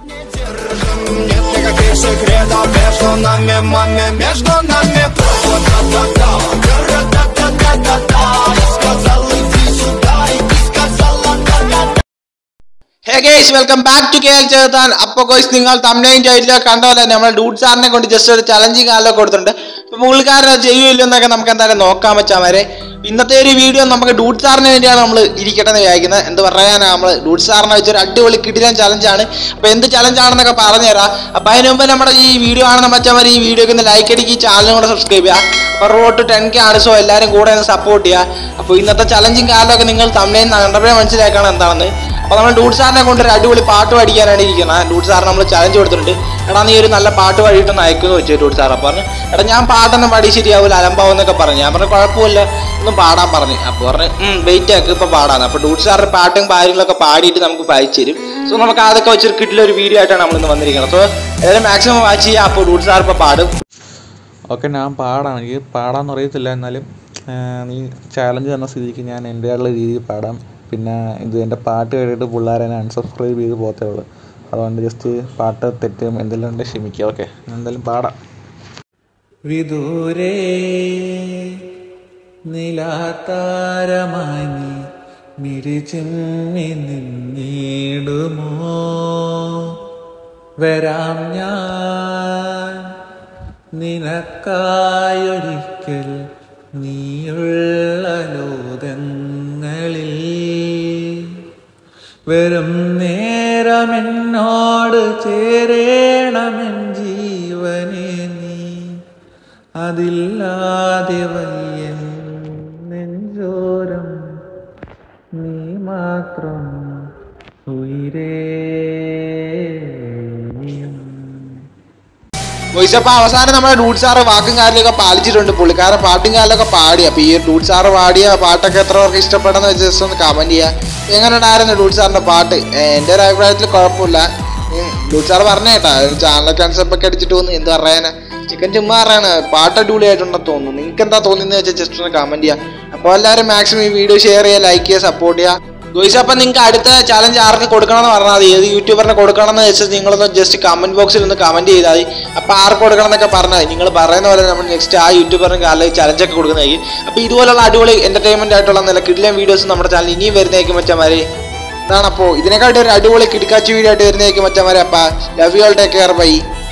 Нет никаких секретов между нами, маме, между нами Та-та-та-та-та, та-та-та-та-та Я сказал, иди сюда, и ты сказала, да-да-да hey guys welcome back to K L ചേർത്താൻ അപ്പോൾ guys നിങ്ങൾ തമിഴ്നൈൻ ടൈറ്റിൽ കണ്ട പോലെ നമ്മൾ ഡൂഡ് സാറിനെ കൊണ്ട് ജസ്റ്റ് ഒരു ചലഞ്ചിങ് കാലം കൊടുത്തിട്ടുണ്ട് അപ്പോൾ പുള്ളിക്കാരൻ അത് ചെയ്യുമല്ലോ എന്നൊക്കെ നമുക്ക് എന്തായാലും നോക്കാൻ വെച്ചാൽ വരെ ഇന്നത്തെ ഒരു വീഡിയോ നമുക്ക് ഡൂഡ് സാറിന് വേണ്ടിയാണ് നമ്മൾ ഇരിക്കട്ടെ എന്ന് വിചാരിക്കുന്നത് എന്ത് പറയാനാണ് നമ്മൾ ഡൂഡ് സാറിനെ വെച്ചൊരു അടിപൊളി കിടിലൻ ചലഞ്ചാണ് അപ്പോൾ എന്ത് ചലഞ്ചാണെന്നൊക്കെ പറഞ്ഞുതരാം അപ്പോൾ അതിന് മുമ്പ് നമ്മുടെ ഈ വീഡിയോ ആണെന്ന് വെച്ചാൽ ഈ വീഡിയോക്ക് ഒന്ന് ലൈക്ക് അടിക്കുക ഈ ചാനലും കൂടെ സബ്സ്ക്രൈബ് ചെയ്യുക അപ്പോൾ റോഡ് ടെൻ കെ ആണ് സോ എല്ലാവരും കൂടെ ഒന്ന് സപ്പോർട്ട് ചെയ്യുക അപ്പോൾ ഇന്നത്തെ ചലഞ്ചിങ് കാലമൊക്കെ നിങ്ങൾ തമിഴിൽ കണ്ടപ്പോഴേ മനസ്സിലാക്കണം എന്താണെന്ന് അപ്പോൾ നമ്മൾ ഡൂഡ് സാറിനെ കൊണ്ട് ഒരു അടിപൊളി പാട്ട് പഠിക്കാനാണ് ഇരിക്കുന്നത് ഡൂഡ് സാറിന് നമ്മൾ ചലഞ്ച് കൊടുത്തിട്ടുണ്ട് എടാ നീ ഒരു നല്ല പാട്ട് പാടിയിട്ടൊന്ന് അയക്കുമെന്ന് വെച്ചു ഡൂഡ് സാർ അപ്പോൾ പറഞ്ഞു എടാ ഞാൻ പാട്ടൊന്നും പാടി ശരിയാവില്ല അലമ്പാവും എന്നൊക്കെ പറഞ്ഞു ഞാൻ പറഞ്ഞു കുഴപ്പമില്ല ഒന്നും പാടാൻ പറഞ്ഞു അപ്പോൾ പറഞ്ഞു വെയിറ്റ് ആക്ക് ഇപ്പോൾ പാടാന്ന് അപ്പോൾ ഡൂഡ് സാറിൻ്റെ പാട്ടും കാര്യങ്ങളൊക്കെ പാടിയിട്ട് നമുക്ക് വായിച്ചു തരും സോ നമുക്ക് അതൊക്കെ വെച്ചൊരു കിട്ടില്ല ഒരു വീഡിയോ ആയിട്ടാണ് നമ്മളിന്ന് വന്നിരിക്കുന്നത് സോ ഏതായാലും മാക്സിമം വാച്ച് ചെയ്യുക അപ്പോൾ ഡൂഡ് സാർ ഇപ്പോൾ പാടും ഓക്കെ ഞാൻ പാടാം എനിക്ക് പാടാൻ അറിയത്തില്ല എന്നാലും ആ, നീ ചാലഞ്ച് തന്ന സ്ഥിതിക്ക് ഞാൻ എൻ്റെതായുള്ള രീതിയിൽ പാടാം പിന്നെ ഇത് എൻ്റെ പാട്ട് കേട്ടിട്ട് പിള്ളേരെ എന്നെ അൺസബ്സ്ക്രൈബ് ചെയ്ത് പോകത്തേ ഉള്ളൂ അതുകൊണ്ട് ജസ്റ്റ് പാട്ട് തെറ്റും എന്തെല്ലാം ഉണ്ട് ക്ഷമിക്കുക ഓക്കെ ഞാൻ എന്തായാലും പാടാം വിദൂരേ നിലാതാരമായി നീ മിഴിച്ചിമ്മി നിന്നിടുമോ വരാം ഞാൻ നിനക്കായൊരിക്കൽ നീയുള്ള ലോകങ്ങളിൽ വെറും നേരമെന്നോട് ചേരേണമെൻ ജീവനെ നീ അതില്ലാതെ വയ്യൻ നെഞ്ചോരം നീ മാത്രം ഉയരേ വോയിസ് അപ്പോൾ അവസാനം നമ്മുടെ ഡൂഡ് സാറ് വാക്കും കാര്യമൊക്കെ പാലിച്ചിട്ടുണ്ട് പുള്ളിക്കാരൻ പാട്ടും കാര്യമൊക്കെ പാടി അപ്പോൾ ഈ ഡൂഡ് സാറ് പാടിയ പാട്ടൊക്കെ എത്ര പേർക്ക് ഇഷ്ടപ്പെടുന്ന വെച്ച് ജസ്റ്റ് ഒന്ന് കമൻറ്റ് ചെയ്യുക എങ്ങനെ ഉണ്ടായിരുന്നു ഡൂഡ് സാറിൻ്റെ പാട്ട് ഏ, എൻ്റെ ഒരു അഭിപ്രായത്തിൽ കുഴപ്പമില്ല ഉം, ഡൂഡ് സാറ് പറഞ്ഞ കേട്ടാ ചാനൽ കൺസെപ്റ്റ് ഒക്കെ അടിച്ചിട്ട് വന്ന് എന്ത് പറയാനാ ചിക്കൻ ചുമ്മാ പറയാണ് പാട്ട് അടിപൊളിയായിട്ടുണ്ടെന്ന് തോന്നുന്നു നിങ്ങൾക്ക് എന്താ തോന്നുന്നത് വെച്ചാൽ ജസ്റ്റ് ഒന്ന് കമൻറ്റ് ചെയ്യുക അപ്പോൾ എല്ലാവരും മാക്സിമം ഈ വീഡിയോ ഷെയർ ചെയ്യുക ലൈക്ക് ചെയ്യുക സപ്പോർട്ട് ചെയ്യുക ഗോയിസ് അപ്പം നിങ്ങൾക്ക് അടുത്ത ചലഞ്ച് ആർക്ക് കൊടുക്കണമെന്ന് പറഞ്ഞാൽ മതി ഏത് യൂട്യൂബറിനെ കൊടുക്കണമെന്ന് വെച്ചാൽ നിങ്ങളൊന്ന് ജസ്റ്റ് കമന്റ് ബോക്സിൽ ഒന്ന് കമന്റ് ചെയ്താൽ മതി അപ്പോൾ ആർക്ക് കൊടുക്കണം എന്നൊക്കെ പറഞ്ഞാൽ മതി നിങ്ങൾ പറയുന്ന പോലെ നമ്മൾ നെക്സ്റ്റ് ആ യൂട്യൂബറിന് കാലം ചലഞ്ചൊക്കെ കൊടുക്കുന്നതായിരിക്കും അപ്പോൾ ഇതുപോലുള്ള അടിപൊളി എന്റർടൈൻമെന്റ് ആയിട്ടുള്ള നല്ല കിഡിലൻ വീഡിയോസ് നമ്മുടെ ചാനൽ ഇനിയും വരുന്നതായിരിക്കും മച്ചന്മാരെ ഇതാണ് അപ്പോൾ ഇതിനെക്കാട്ടി ഒരു അടിപൊളി കിടക്കാച്ചി വീഡിയോ ആയിട്ട് വരുന്നതായിരിക്കും മച്ചന്മാരെ അപ്പം love you all take care by